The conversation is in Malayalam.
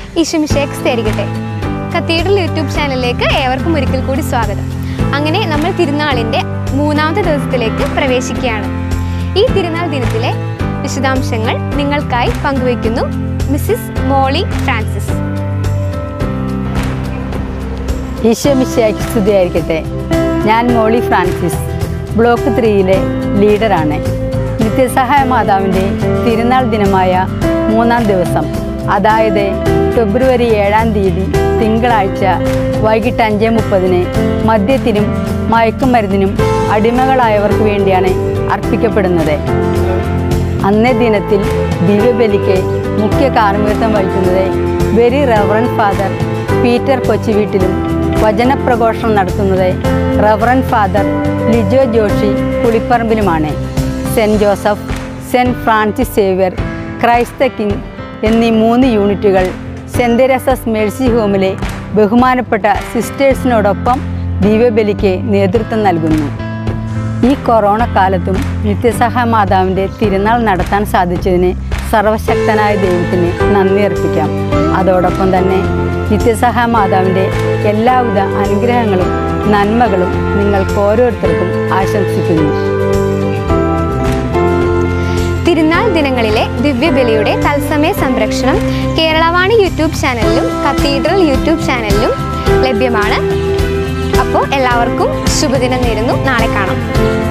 ഈശുമിഷേക്ക് സ്തരികട്ടെ കത്തീഡ്രൽ യൂട്യൂബ് ചാനലിലേക്ക് ഏവർക്കും ഒരിക്കൽ കൂടി സ്വാഗതം അങ്ങനെ നമ്മൾ തിരുനാളിൻ്റെ മൂന്നാമത്തെ ദിവസത്തിലേക്ക് പ്രവേശിക്കുകയാണ് ഈ തിരുനാൾ ദിനത്തിലെ വിശദാംശങ്ങൾ നിങ്ങൾക്കായി പങ്കുവയ്ക്കുന്നു മിസ്സിസ് മോളി ഫ്രാൻസിസ് ഈശോമിശിയാക്കി സ്തുതിയായിരിക്കട്ടെ ഞാൻ മോളി ഫ്രാൻസിസ് ബ്ലോക്ക് ത്രീയിലെ ലീഡറാണ് നിത്യസഹായ മാതാവിൻ്റെ തിരുനാൾ ദിനമായ മൂന്നാം ദിവസം അതായത് ഫെബ്രുവരി ഏഴാം തീയതി തിങ്കളാഴ്ച വൈകിട്ട് അഞ്ച് മുപ്പതിന് മദ്യത്തിനും മയക്കുമരുന്നിനും അടിമകളായവർക്ക് വേണ്ടിയാണ് അർപ്പിക്കപ്പെടുന്നത് അന്നേ ദിനത്തിൽ ദിവ്യബലിക്ക് മുഖ്യ കാർമ്മികത്വം വഹിക്കുന്നത് വെരി റവറൻ ഫാദർ പീറ്റർ കൊച്ചുവീട്ടിലും വചനപ്രഘോഷണം നടത്തുന്നത് റവറൻ ഫാദർ ലിജോ ജോഷി പുളിപ്പറമ്പിലുമാണ് saint Joseph saint Francis Xavier Christ king എന്നീ മൂന്ന് യൂണിറ്റുകൾ സെൻറ് തെരേസസ് മേഴ്സി ഹോമിലെ ബഹുമാനപ്പെട്ട സിസ്റ്റേഴ്സിനോടൊപ്പം ദിവ്യബലിക്ക് നേതൃത്വം നൽകുന്നു ഈ കൊറോണ കാലത്തും നിത്യസഹായ മാതാവിൻ്റെ തിരുനാൾ നടത്താൻ സാധിച്ചതിന് സർവശക്തനായ ദൈവത്തിന് നന്ദി അർപ്പിക്കാം അതോടൊപ്പം തന്നെ നിത്യസഹായ മാതാവിൻ്റെ എല്ലാവിധ അനുഗ്രഹങ്ങളും നന്മകളും നിങ്ങൾക്ക് ഓരോരുത്തർക്കും ആശംസിക്കുന്നു തിരുനാൾ ദിനങ്ങളിലെ ദിവ്യബലിയുടെ തത്സമയ സംരക്ഷണം കേരളവാണി യൂട്യൂബ് ചാനലിലും കത്തീഡ്രൽ യൂട്യൂബ് ചാനലിലും ലഭ്യമാണ് അപ്പോൾ എല്ലാവർക്കും ശുഭദിനം നേരുന്നു നാളെ കാണാം